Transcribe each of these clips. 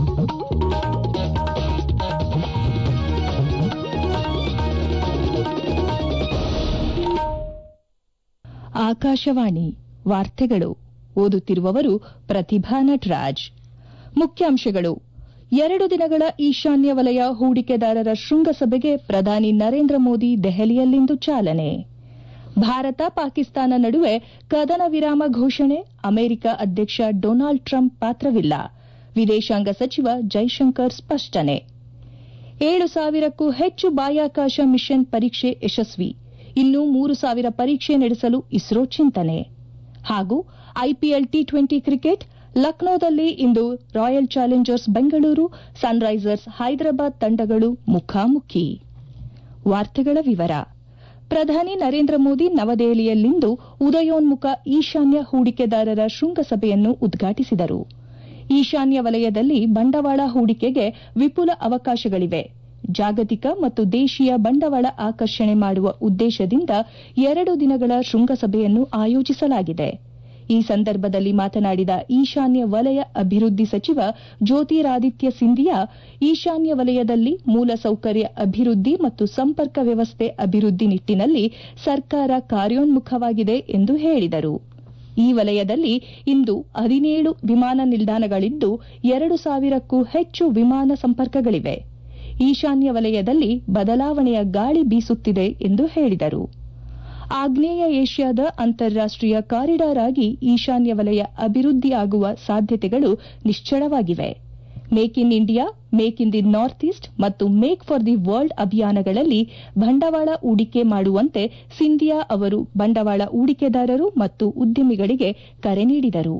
ಆಕಾಶವಾಣಿ ವಾರ್ತೆಗಳು ಓದುತ್ತಿರುವವರು ಪ್ರತಿಭಾ ನಟರಾಜ್ ಮುಖ್ಯಾಂಶಗಳು ಎರಡು ದಿನಗಳ ಈಶಾನ್ಯ ವಲಯ ಹೂಡಿಕೆದಾರರ ಶೃಂಗಸಭೆಗೆ ಪ್ರಧಾನಿ ನರೇಂದ್ರ ಮೋದಿ ದೆಹಲಿಯಲ್ಲಿಂದು ಚಾಲನೆ ಭಾರತ ಪಾಕಿಸ್ತಾನ ನಡುವೆ ಕದನ ವಿರಾಮ ಘೋಷಣೆ ಅಮೆರಿಕ ಅಧ್ಯಕ್ಷ ಡೊನಾಲ್ಡ್ ಟ್ರಂಪ್ ಪಾತ್ರವಿಲ್ಲ ವಿದೇಶಾಂಗ ಸಚಿವ ಜೈಶಂಕರ್ ಸ್ಪಷ್ಟನೆ ಏಳು ಸಾವಿರಕ್ಕೂ ಹೆಚ್ಚು ಬಾಹ್ಯಾಕಾಶ ಮಿಷನ್ ಪರೀಕ್ಷೆ ಯಶಸ್ವಿ ಇನ್ನು ಮೂರು ಸಾವಿರ ಪರೀಕ್ಷೆ ನಡೆಸಲು ಇಸ್ರೋ ಚಿಂತನೆ ಹಾಗೂ ಐಪಿಎಲ್ ಟಿ ಟ್ವೆಂಟಿ ಕ್ರಿಕೆಟ್ ಲಕ್ನೋದಲ್ಲಿ ಇಂದು Royal Challengers Bengaluru Sunrisers Hyderabad ತಂಡಗಳು ಮುಖಾಮುಖಿ ವಾರ್ತೆಗಳ ವಿವರ ಪ್ರಧಾನಿ ನರೇಂದ್ರ ಮೋದಿ ನವದೆಹಲಿಯಲ್ಲಿಂದು ಉದಯೋನ್ಮುಖ ಈಶಾನ್ಯ ಹೂಡಿಕೆದಾರರ ಶೃಂಗಸಭೆಯನ್ನು ಉದ್ಘಾಟಿಸಿದರು ಈಶಾನ್ಯ ವಲಯದಲ್ಲಿ ಬಂಡವಾಳ ಹೂಡಿಕೆಗೆ ವಿಪುಲ ಅವಕಾಶಗಳಿವೆ ಜಾಗತಿಕ ಮತ್ತು ದೇಶೀಯ ಬಂಡವಾಳ ಆಕರ್ಷಣೆ ಮಾಡುವ ಉದ್ದೇಶದಿಂದ ಎರಡು ದಿನಗಳ ಶೃಂಗಸಭೆಯನ್ನು ಆಯೋಜಿಸಲಾಗಿದೆ ಈ ಸಂದರ್ಭದಲ್ಲಿ ಮಾತನಾಡಿದ ಈಶಾನ್ಯ ವಲಯ ಅಭಿವೃದ್ಧಿ ಸಚಿವ ಜ್ಯೋತಿರಾದಿತ್ಯ ಸಿಂಧಿಯಾ ಈಶಾನ್ಯ ವಲಯದಲ್ಲಿ ಮೂಲಸೌಕರ್ಯ ಅಭಿವೃದ್ಧಿ ಮತ್ತು ಸಂಪರ್ಕ ವ್ಯವಸ್ಥೆ ಅಭಿವೃದ್ಧಿ ನಿಟ್ಟಿನಲ್ಲಿ ಸರ್ಕಾರ ಕಾರ್ಯೋನ್ಮುಖವಾಗಿದೆ ಎಂದು ಹೇಳಿದರು ಈ ವಲಯದಲ್ಲಿ ಇಂದು ಹದಿನೇಳು ವಿಮಾನ ನಿಲ್ದಾಣಗಳಿದ್ದು ಎರಡು ಸಾವಿರಕ್ಕೂ ಹೆಚ್ಚು ವಿಮಾನ ಸಂಪರ್ಕಗಳಿವೆ ಈಶಾನ್ಯ ವಲಯದಲ್ಲಿ ಬದಲಾವಣೆಯ ಗಾಳಿ ಬೀಸುತ್ತಿದೆ ಎಂದು ಹೇಳಿದರು ಆಗ್ನೇಯ ಏಷ್ಯಾದ ಅಂತಾರಾಷ್ಟೀಯ ಕಾರಿಡಾರ್ ಆಗಿ ಈಶಾನ್ಯ ವಲಯ ಅಭಿವೃದ್ಧಿಯಾಗುವ ಸಾಧ್ಯತೆಗಳು ನಿಶ್ಚಳವಾಗಿವೆ make in India make in the north east ಮತ್ತು ಮೇಕ್ ಫಾರ್ ದಿ ವರ್ಲ್ಡ್ ಅಭಿಯಾನಗಳಲ್ಲಿ ಬಂಡವಾಳ ಹೂಡಿಕೆ ಮಾಡುವಂತೆ ಸಿಂಧಿಯಾ ಅವರು ಬಂಡವಾಳ ಹೂಡಿಕೆದಾರರು ಮತ್ತು ಉದ್ಯಮಿಗಳಿಗೆ ಕರೆ ನೀಡಿದರು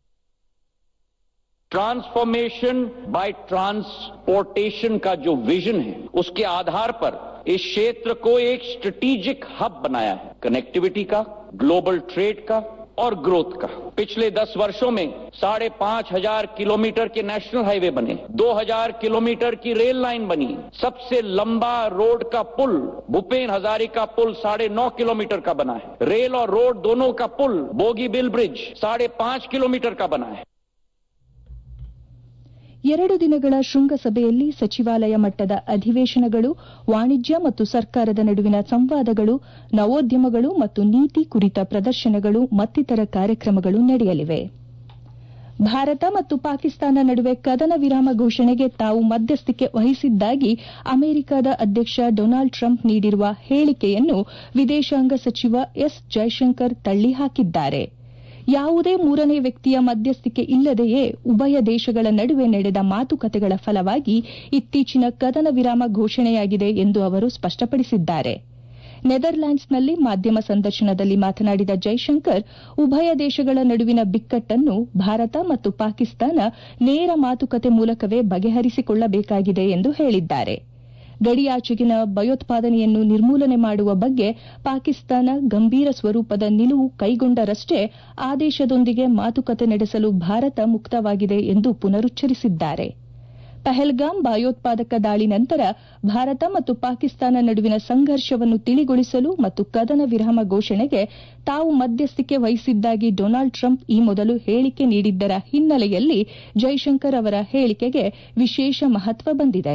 ट्रांसफॉर्मेशन बाय ट्रांसपोर्टेशन का जो विजन है उसके आधार पर इस क्षेत्र को एक स्ट्रेटेजिक हब बनाया है कनेक्टिविटी का ग्लोबल ट्रेड का और ग्रोथ का पिछले दस वर्षों में साढ़े पांच हजार किलोमीटर के नेशनल हाईवे बने दो हजार किलोमीटर की रेल लाइन बनी सबसे लंबा रोड का पुल भूपेन हजारिका पुल साढ़े नौ किलोमीटर का बना है रेल और रोड दोनों का पुल बोगीबिल ब्रिज साढ़े पांच किलोमीटर का बना है ಎರಡು ದಿನಗಳ ಶೃಂಗಸಭೆಯಲ್ಲಿ ಸಚಿವಾಲಯ ಮಟ್ಟದ ಅಧಿವೇಶನಗಳು ವಾಣಿಜ್ಯ ಮತ್ತು ಸರ್ಕಾರದ ನಡುವಿನ ಸಂವಾದಗಳು ನವೋದ್ಯಮಗಳು ಮತ್ತು ನೀತಿ ಕುರಿತ ಪ್ರದರ್ಶನಗಳು ಮತ್ತಿತರ ಕಾರ್ಯಕ್ರಮಗಳು ನಡೆಯಲಿವೆ ಭಾರತ ಮತ್ತು ಪಾಕಿಸ್ತಾನ ನಡುವೆ ಕದನ ವಿರಾಮ ಘೋಷಣೆಗೆ ತಾವು ಮಧ್ಯಸ್ಥಿಕೆ ವಹಿಸಿದ್ದಾಗಿ ಅಮೆರಿಕದ ಅಧ್ಯಕ್ಷ ಡೊನಾಲ್ಡ್ ಟ್ರಂಪ್ ನೀಡಿರುವ ಹೇಳಿಕೆಯನ್ನು ವಿದೇಶಾಂಗ ಸಚಿವ ಎಸ್ ಜೈಶಂಕರ್ ತಳ್ಳಿಹಾಕಿದ್ದಾರೆ ಯಾವುದೇ ಮೂರನೇ ವ್ಯಕ್ತಿಯ ಮಧ್ಯಸ್ಥಿಕೆ ಇಲ್ಲದೆಯೇ ಉಭಯ ದೇಶಗಳ ನಡುವೆ ನಡೆದ ಮಾತುಕತೆಗಳ ಫಲವಾಗಿ ಇತ್ತೀಚಿನ ಕದನ ವಿರಾಮ ಘೋಷಣೆಯಾಗಿದೆ ಎಂದು ಅವರು ಸ್ಪಷ್ಟಪಡಿಸಿದ್ದಾರೆ ನೆದರ್ಲ್ಯಾಂಡ್ಸ್ನಲ್ಲಿ ಮಾಧ್ಯಮ ಸಂದರ್ಶನದಲ್ಲಿ ಮಾತನಾಡಿದ ಜೈಶಂಕರ್ ಉಭಯ ದೇಶಗಳ ನಡುವಿನ ಬಿಕ್ಕಟ್ಟನ್ನು ಭಾರತ ಮತ್ತು ಪಾಕಿಸ್ತಾನ ನೇರ ಮಾತುಕತೆ ಮೂಲಕವೇ ಬಗೆಹರಿಸಿಕೊಳ್ಳಬೇಕಾಗಿದೆ ಎಂದು ಹೇಳಿದ್ದಾರೆ ಗಡಿಯಾಚೆಗಿನ ಭಯೋತ್ಪಾದನೆಯನ್ನು ನಿರ್ಮೂಲನೆ ಮಾಡುವ ಬಗ್ಗೆ ಪಾಕಿಸ್ತಾನ ಗಂಭೀರ ಸ್ವರೂಪದ ನಿಲುವು ಕೈಗೊಂಡರಷ್ಟೇ ಆ ದೇಶದೊಂದಿಗೆ ಮಾತುಕತೆ ನಡೆಸಲು ಭಾರತ ಮುಕ್ತವಾಗಿದೆ ಎಂದು ಪುನರುಚ್ಚರಿಸಿದ್ದಾರೆ ಪಹಲ್ಗಾಮ್ ಭಯೋತ್ಪಾದಕ ದಾಳಿ ನಂತರ ಭಾರತ ಮತ್ತು ಪಾಕಿಸ್ತಾನ ನಡುವಿನ ಸಂಘರ್ಷವನ್ನು ತಿಳಿಗೊಳಿಸಲು ಮತ್ತು ಕದನ ವಿರಾಮ ಘೋಷಣೆಗೆ ತಾವು ಮಧ್ಯಸ್ಥಿಕೆ ವಹಿಸಿದ್ದಾಗಿ ಡೊನಾಲ್ಡ್ ಟ್ರಂಪ್ ಈ ಮೊದಲು ಹೇಳಿಕೆ ನೀಡಿದ್ದರ ಹಿನ್ನೆಲೆಯಲ್ಲಿ ಜೈಶಂಕರ್ ಅವರ ಹೇಳಿಕೆಗೆ ವಿಶೇಷ ಮಹತ್ವ ಬಂದಿದೆ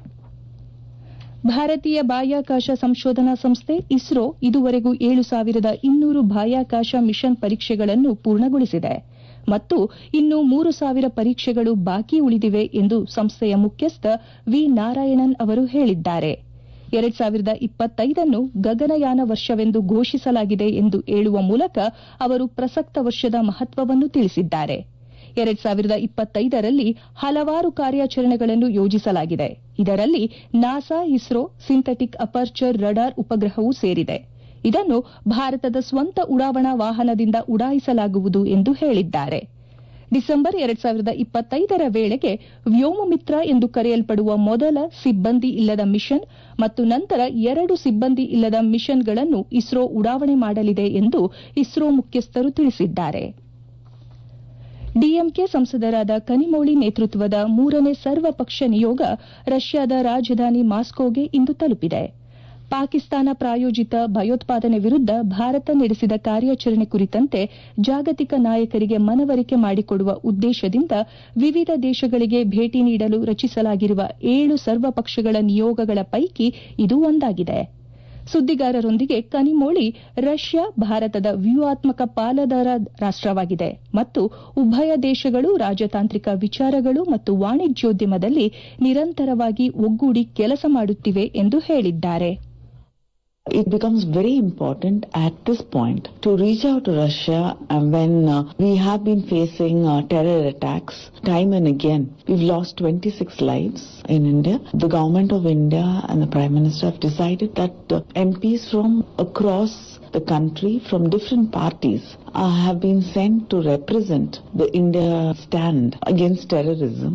ಭಾರತೀಯ ಬಾಹ್ಯಾಕಾಶ ಸಂಶೋಧನಾ ಸಂಸ್ಥೆ ಇಸ್ರೋ ಇದುವರೆಗೂ ಏಳು ಸಾವಿರದ ಇನ್ನೂರು ಬಾಹ್ಯಾಕಾಶ ಮಿಷನ್ ಪರೀಕ್ಷೆಗಳನ್ನು ಪೂರ್ಣಗೊಳಿಸಿದೆ ಮತ್ತು ಇನ್ನು ಮೂರು ಸಾವಿರ ಪರೀಕ್ಷೆಗಳು ಬಾಕಿ ಉಳಿದಿವೆ ಎಂದು ಸಂಸ್ಥೆಯ ಮುಖ್ಯಸ್ಥ ವಿ ನಾರಾಯಣನ್ ಅವರು ಹೇಳಿದ್ದಾರೆ ಎರಡ್ ಸಾವಿರದ ಇಪ್ಪತ್ತೈದನ್ನು ಗಗನಯಾನ ವರ್ಷವೆಂದು ಘೋಷಿಸಲಾಗಿದೆ ಎಂದು ಹೇಳುವ ಮೂಲಕ ಅವರು ಪ್ರಸಕ್ತ ವರ್ಷದ ಮಹತ್ವವನ್ನು ತಿಳಿಸಿದ್ದಾರೆ ಎರಡ್ ಸಾವಿರದ ಇಪ್ಪತ್ತೈದರಲ್ಲಿ ಹಲವಾರು ಕಾರ್ಯಾಚರಣೆಗಳನ್ನು ಯೋಜಿಸಲಾಗಿದೆ ಇದರಲ್ಲಿ NASA ISRO synthetic aperture radar ಉಪಗ್ರಹವೂ ಸೇರಿದೆ ಇದನ್ನು ಭಾರತದ ಸ್ವಂತ ಉಡಾವಣಾ ವಾಹನದಿಂದ ಉಡಾಯಿಸಲಾಗುವುದು ಎಂದು ಹೇಳಿದ್ದಾರೆ ಡಿಸೆಂಬರ್ ಎರಡ್ ಸಾವಿರದ ಇಪ್ಪತ್ತೈದರ ವೇಳೆಗೆ ವ್ಯೋಮಮಿತ್ರ ಎಂದು ಕರೆಯಲ್ಪಡುವ ಮೊದಲ ಸಿಬ್ಬಂದಿ ಇಲ್ಲದ ಮಿಷನ್ ಮತ್ತು ನಂತರ ಎರಡು ಸಿಬ್ಬಂದಿ ಇಲ್ಲದ ಮಿಷನ್ಗಳನ್ನು ಇಸ್ರೋ ಉಡಾವಣೆ ಮಾಡಲಿದೆ ಎಂದು ಇಸ್ರೋ ಮುಖ್ಯಸ್ಥರು ತಿಳಿಸಿದ್ದಾರೆ ಡಿಎಂಕೆ ಸಂಸದರಾದ ಕನಿಮೌಳಿ ನೇತೃತ್ವದ ಮೂರನೇ ಸರ್ವಪಕ್ಷ ನಿಯೋಗ ರಷ್ಯಾದ ರಾಜಧಾನಿ ಮಾಸ್ಕೋಗೆ ಇಂದು ತಲುಪಿದೆ ಪಾಕಿಸ್ತಾನ ಪ್ರಾಯೋಜಿತ ಭಯೋತ್ಪಾದನೆ ವಿರುದ್ಧ ಭಾರತ ನಡೆಸಿದ ಕಾರ್ಯಾಚರಣೆ ಕುರಿತಂತೆ ಜಾಗತಿಕ ನಾಯಕರಿಗೆ ಮನವರಿಕೆ ಮಾಡಿಕೊಡುವ ಉದ್ದೇಶದಿಂದ ವಿವಿಧ ದೇಶಗಳಿಗೆ ಭೇಟಿ ನೀಡಲು ರಚಿಸಲಾಗಿರುವ ಏಳು ಸರ್ವಪಕ್ಷಗಳ ನಿಯೋಗಗಳ ಪೈಕಿ ಇದು ಒಂದಾಗಿದೆ ಸುದ್ದಿಗಾರರೊಂದಿಗೆ ಕನಿಮೋಳಿ ರಷ್ಯಾ ಭಾರತದ ವ್ಯೂಹಾತ್ಮಕ ಪಾಲುದಾರ ರಾಷ್ಟವಾಗಿದೆ ಮತ್ತು ಉಭಯ ದೇಶಗಳು ರಾಜತಾಂತ್ರಿಕ ವಿಚಾರಗಳು ಮತ್ತು ವಾಣಿಜ್ಯೋದ್ಯಮದಲ್ಲಿ ನಿರಂತರವಾಗಿ ಒಗ್ಗೂಡಿ ಕೆಲಸ ಮಾಡುತ್ತಿವೆ ಎಂದು ಹೇಳಿದ್ದಾರೆ It becomes very important at this point to reach out to Russia and when uh, we have been facing uh, terror attacks time and again. We've lost 26 lives in India. The government of India and the Prime Minister have decided that uh, MPs from across the country from different parties uh, have been sent to represent the India stand against terrorism.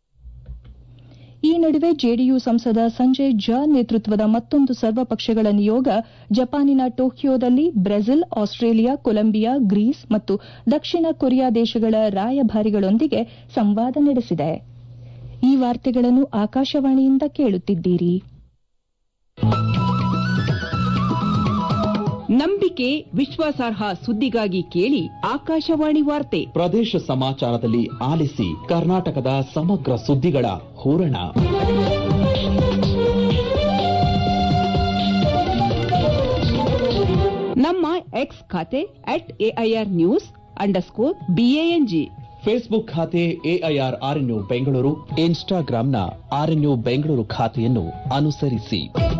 ಈ ನಡುವೆ JDU ಸಂಸದ ಸಂಜಯ್ ಝಾ ನೇತೃತ್ವದ ಮತ್ತೊಂದು ಸರ್ವಪಕ್ಷಗಳ ನಿಯೋಗ ಜಪಾನಿನ ಟೋಕಿಯೋದಲ್ಲಿ Brazil Australia Colombia Greece ಮತ್ತು ದಕ್ಷಿಣ ಕೊರಿಯಾ ದೇಶಗಳ ರಾಯಭಾರಿಗಳೊಂದಿಗೆ ಸಂವಾದ ನಡೆಸಿದೆ ಈ ವಾರ್ತೆಗಳನ್ನು ಆಕಾಶವಾಣಿಯಿಂದ ಕೇಳುತ್ತಿದ್ದೀರಿ ನಂಬಿಕೆ ವಿಶ್ವಾಸಾರ್ಹ ಸುದ್ದಿಗಾಗಿ ಕೇಳಿ ಆಕಾಶವಾಣಿ ವಾರ್ತೆ ಪ್ರದೇಶ ಸಮಾಚಾರದಲ್ಲಿ ಆಲಿಸಿ ಕರ್ನಾಟಕದ ಸಮಗ್ರ ಸುದ್ದಿಗಳ ಹೂರಣ ನಮ್ಮ ಎಕ್ಸ್ ಖಾತೆ at AIR news underscore BANG Facebook ಖಾತೆ ಎಐಆರ್ ಆರ್ಎನ್ಯು ಬೆಂಗಳೂರು ಇನ್ಸ್ಟಾಗ್ರಾಂನ ಆರ್ಎನ್ಯು ಬೆಂಗಳೂರು ಖಾತೆಯನ್ನು ಅನುಸರಿಸಿ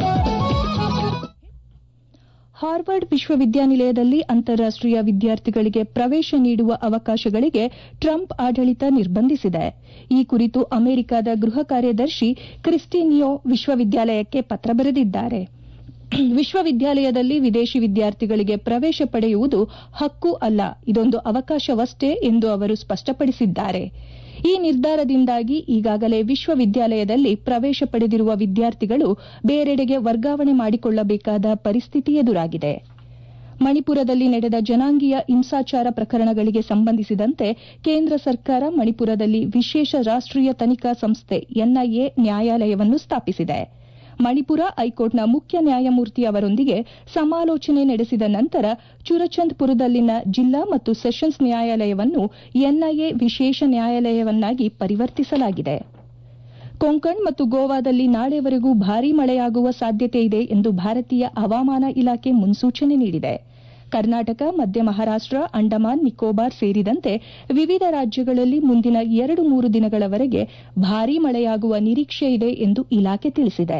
ಹಾರ್ವರ್ಡ್ ವಿಶ್ವವಿದ್ಯಾನಿಲಯದಲ್ಲಿ ಅಂತಾರಾಷ್ಟೀಯ ವಿದ್ಯಾರ್ಥಿಗಳಿಗೆ ಪ್ರವೇಶ ನೀಡುವ ಅವಕಾಶಗಳಿಗೆ ಟ್ರಂಪ್ ಆಡಳಿತ ನಿರ್ಬಂಧಿಸಿದೆ ಈ ಕುರಿತು ಅಮೆರಿಕದ ಗೃಹ ಕಾರ್ಯದರ್ಶಿ ಕ್ರಿಸ್ಟಿನಿಯೋ ವಿಶ್ವವಿದ್ಯಾಲಯಕ್ಕೆ ಪತ್ರ ಬರೆದಿದ್ದಾರೆ ವಿಶ್ವವಿದ್ಯಾಲಯದಲ್ಲಿ ವಿದೇಶಿ ವಿದ್ಯಾರ್ಥಿಗಳಿಗೆ ಪ್ರವೇಶ ಪಡೆಯುವುದು ಹಕ್ಕು ಅಲ್ಲ ಇದೊಂದು ಅವಕಾಶವಷ್ಟೇ ಎಂದು ಅವರು ಸ್ಪಷ್ಟಪಡಿಸಿದ್ದಾರೆ ಈ ನಿರ್ಧಾರದಿಂದಾಗಿ ಈಗಾಗಲೇ ವಿಶ್ವವಿದ್ಯಾಲಯದಲ್ಲಿ ಪ್ರವೇಶ ಪಡೆದಿರುವ ವಿದ್ಯಾರ್ಥಿಗಳು ಬೇರೆಡೆಗೆ ವರ್ಗಾವಣೆ ಮಾಡಿಕೊಳ್ಳಬೇಕಾದ ಪರಿಸ್ಥಿತಿ ಎದುರಾಗಿದೆ ಮಣಿಪುರದಲ್ಲಿ ನಡೆದ ಜನಾಂಗೀಯ ಹಿಂಸಾಚಾರ ಪ್ರಕರಣಗಳಿಗೆ ಸಂಬಂಧಿಸಿದಂತೆ ಕೇಂದ್ರ ಸರ್ಕಾರ ಮಣಿಪುರದಲ್ಲಿ ವಿಶೇಷ ರಾಷ್ಟೀಯ ತನಿಖಾ ಸಂಸ್ಥೆ ಎನ್ಐಎ ನ್ಯಾಯಾಲಯವನ್ನು ಸ್ಥಾಪಿಸಿದೆ ಮಣಿಪುರ ಹೈಕೋರ್ಟ್ನ ಮುಖ್ಯ ನ್ಯಾಯಮೂರ್ತಿ ಅವರೊಂದಿಗೆ ಸಮಾಲೋಚನೆ ನಡೆಸಿದ ನಂತರ ಚುರಚಂದ್ಪುರದಲ್ಲಿನ ಜಿಲ್ಲಾ ಮತ್ತು ಸೆಷನ್ಸ್ ನ್ಯಾಯಾಲಯವನ್ನು ಎನ್ಐಎ ವಿಶೇಷ ನ್ಯಾಯಾಲಯವನ್ನಾಗಿ ಪರಿವರ್ತಿಸಲಾಗಿದೆ ಕೊಂಕಣ್ ಮತ್ತು ಗೋವಾದಲ್ಲಿ ನಾಳೆವರೆಗೂ ಭಾರೀ ಮಳೆಯಾಗುವ ಸಾಧ್ಯತೆ ಇದೆ ಎಂದು ಭಾರತೀಯ ಹವಾಮಾನ ಇಲಾಖೆ ಮುನ್ಸೂಚನೆ ನೀಡಿದೆ ಕರ್ನಾಟಕ ಮಧ್ಯ ಮಹಾರಾಷ್ಟ ಅಂಡಮಾನ್ ನಿಕೋಬಾರ್ ಸೇರಿದಂತೆ ವಿವಿಧ ರಾಜ್ಯಗಳಲ್ಲಿ ಮುಂದಿನ ಎರಡು ಮೂರು ದಿನಗಳವರೆಗೆ ಭಾರೀ ಮಳೆಯಾಗುವ ನಿರೀಕ್ಷೆ ಇದೆ ಎಂದು ಇಲಾಖೆ ತಿಳಿಸಿದೆ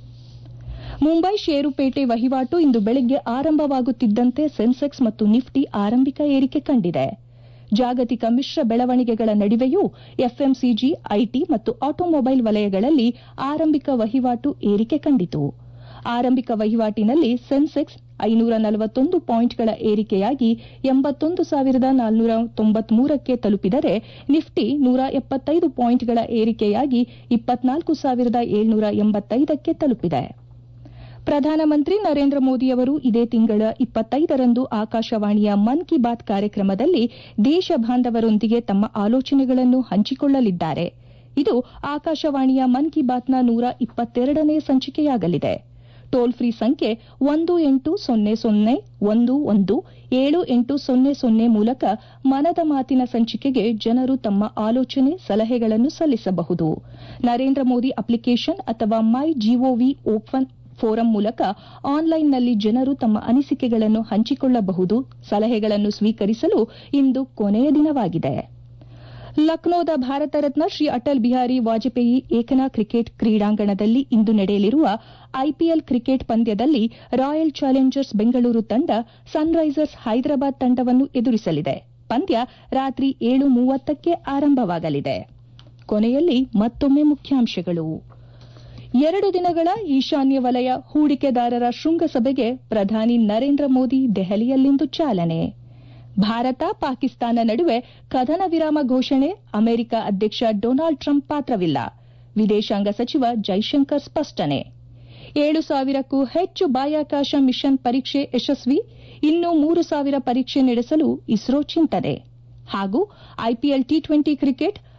ಮುಂಬೈ ಷೇರುಪೇಟೆ ವಹಿವಾಟು ಇಂದು ಬೆಳಗ್ಗೆ ಆರಂಭವಾಗುತ್ತಿದ್ದಂತೆ ಸೆನ್ಸೆಕ್ಸ್ ಮತ್ತು ನಿಫ್ಟಿ ಆರಂಭಿಕ ಏರಿಕೆ ಕಂಡಿದೆ ಜಾಗತಿಕ ಮಿಶ್ರ ಬೆಳವಣಿಗೆಗಳ ನಡುವೆಯೂ ಎಫ್ಎಂಸಿಜಿ ಐಟಿ ಮತ್ತು ಆಟೋಮೊಬೈಲ್ ವಲಯಗಳಲ್ಲಿ ಆರಂಭಿಕ ವಹಿವಾಟು ಏರಿಕೆ ಕಂಡಿತು ಆರಂಭಿಕ ವಹಿವಾಟಿನಲ್ಲಿ ಸೆನ್ಸೆಕ್ಸ್ ಐನೂರ ನಲವತ್ತೊಂದು ಪಾಯಿಂಟ್ಗಳ ಏರಿಕೆಯಾಗಿ ಎಂಬತ್ತೊಂದು ಸಾವಿರದ ನಾಲ್ನೂರ ತೊಂಬತ್ಮೂರಕ್ಕೆ ತಲುಪಿದರೆ ನಿಫ್ಟಿ ನೂರ ಎಪ್ಪತ್ತೈದು ಪಾಯಿಂಟ್ಗಳ ಏರಿಕೆಯಾಗಿ ಇಪ್ಪತ್ನಾಲ್ಕು ಸಾವಿರದ ಏಳ್ನೂರ ಎಂಬತ್ತೈದಕ್ಕೆ ತಲುಪಿದೆ ಪ್ರಧಾನಮಂತ್ರಿ ನರೇಂದ್ರ ಮೋದಿಯವರು ಇದೇ ತಿಂಗಳ ಇಪ್ಪತ್ತೈದರಂದು ಆಕಾಶವಾಣಿಯ ಮನ್ ಕಿ ಬಾತ್ ಕಾರ್ಯಕ್ರಮದಲ್ಲಿ ದೇಶ ಬಾಂಧವರೊಂದಿಗೆ ತಮ್ಮ ಆಲೋಚನೆಗಳನ್ನು ಹಂಚಿಕೊಳ್ಳಲಿದ್ದಾರೆ ಇದು ಆಕಾಶವಾಣಿಯ ಮನ್ ಕಿ ಬಾತ್ನ ನೂರ ಇಪ್ಪತ್ತೆರಡನೇ ಸಂಚಿಕೆಯಾಗಲಿದೆ ಟೋಲ್ ಫ್ರೀ ಸಂಖ್ಯೆ ಒಂದು ಎಂಟು ಸೊನ್ನೆ ಸೊನ್ನೆ ಒಂದು ಒಂದು ಏಳು ಎಂಟು ಸೊನ್ನೆ ಸೊನ್ನೆ ಮೂಲಕ ಮನದ ಮಾತಿನ ಸಂಚಿಕೆಗೆ ಜನರು ತಮ್ಮ ಆಲೋಚನೆ ಸಲಹೆಗಳನ್ನು ಸಲ್ಲಿಸಬಹುದು ನರೇಂದ್ರ ಮೋದಿ ಅಪ್ಲಿಕೇಶನ್ ಅಥವಾ ಮೈ ಜಿಒವಿ ಓಪನ್ ಫೋರಂ ಮೂಲಕ ಆನ್ಲೈನ್ನಲ್ಲಿ ಜನರು ತಮ್ಮ ಅನಿಸಿಕೆಗಳನ್ನು ಹಂಚಿಕೊಳ್ಳಬಹುದು ಸಲಹೆಗಳನ್ನು ಸ್ವೀಕರಿಸಲು ಇಂದು ಕೊನೆಯ ದಿನವಾಗಿದೆ ಲಕ್ನೋದ ಭಾರತ ರತ್ನ ಶ್ರೀ ಅಟಲ್ ಬಿಹಾರಿ ವಾಜಪೇಯಿ ಏಕನಾ ಕ್ರಿಕೆಟ್ ಕ್ರೀಡಾಂಗಣದಲ್ಲಿ ಇಂದು ನಡೆಯಲಿರುವ ಐಪಿಎಲ್ ಕ್ರಿಕೆಟ್ ಪಂದ್ಯದಲ್ಲಿ ರಾಯಲ್ ಚಾಲೆಂಜರ್ಸ್ ಬೆಂಗಳೂರು ತಂಡ ಸನ್ರೈಸರ್ಸ್ ಹೈದರಾಬಾದ್ ತಂಡವನ್ನು ಎದುರಿಸಲಿದೆ ಪಂದ್ಯ ರಾತ್ರಿ ಏಳು ಮೂವತ್ತಕ್ಕೆ ಆರಂಭವಾಗಲಿದೆ ಕೊನೆಯಲ್ಲಿ ಮತ್ತೊಮ್ಮೆ ಮುಖ್ಯಾಂಶಗಳು ಎರಡು ದಿನಗಳ ಈಶಾನ್ಯ ವಲಯ ಹೂಡಿಕೆದಾರರ ಶೃಂಗಸಭೆಗೆ ಪ್ರಧಾನಿ ನರೇಂದ್ರ ಮೋದಿ ದೆಹಲಿಯಲ್ಲಿಂದು ಚಾಲನೆ ಭಾರತ ಪಾಕಿಸ್ತಾನ ನಡುವೆ ಕದನ ವಿರಾಮ ಘೋಷಣೆ ಅಮೆರಿಕ ಅಧ್ಯಕ್ಷ ಡೊನಾಲ್ಡ್ ಟ್ರಂಪ್ ಪಾತ್ರವಿಲ್ಲ ವಿದೇಶಾಂಗ ಸಚಿವ ಜೈಶಂಕರ್ ಸ್ಪಷ್ಟನೆ ಏಳು ಸಾವಿರಕ್ಕೂ ಹೆಚ್ಚು ಬಾಹ್ಯಾಕಾಶ ಮಿಷನ್ ಪರೀಕ್ಷೆ ಯಶಸ್ವಿ ಇನ್ನೂ ಮೂರು ಸಾವಿರ ಪರೀಕ್ಷೆ ನಡೆಸಲು ಇಸ್ರೋ ಚಿಂತನೆ ಹಾಗೂ ಐಪಿಎಲ್ ಟಿ ಟ್ವೆಂಟಿ ಕ್ರಿಕೆಟ್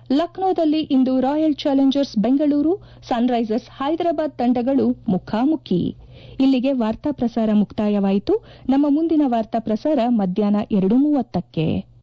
ಲಕ್ನೋದಲ್ಲಿ ಇಂದು Royal Challengers Bengaluru Sunrisers Hyderabad ತಂಡಗಳು ಮುಖಾಮುಖಿ ಇಲ್ಲಿಗೆ ವಾರ್ತಾ ಪ್ರಸಾರ ಮುಕ್ತಾಯವಾಯಿತು ನಮ್ಮ ಮುಂದಿನ ವಾರ್ತಾ ಪ್ರಸಾರ ಮಧ್ಯಾಹ್ನ ಎರಡು ಮೂವತ್ತಕ್ಕೆ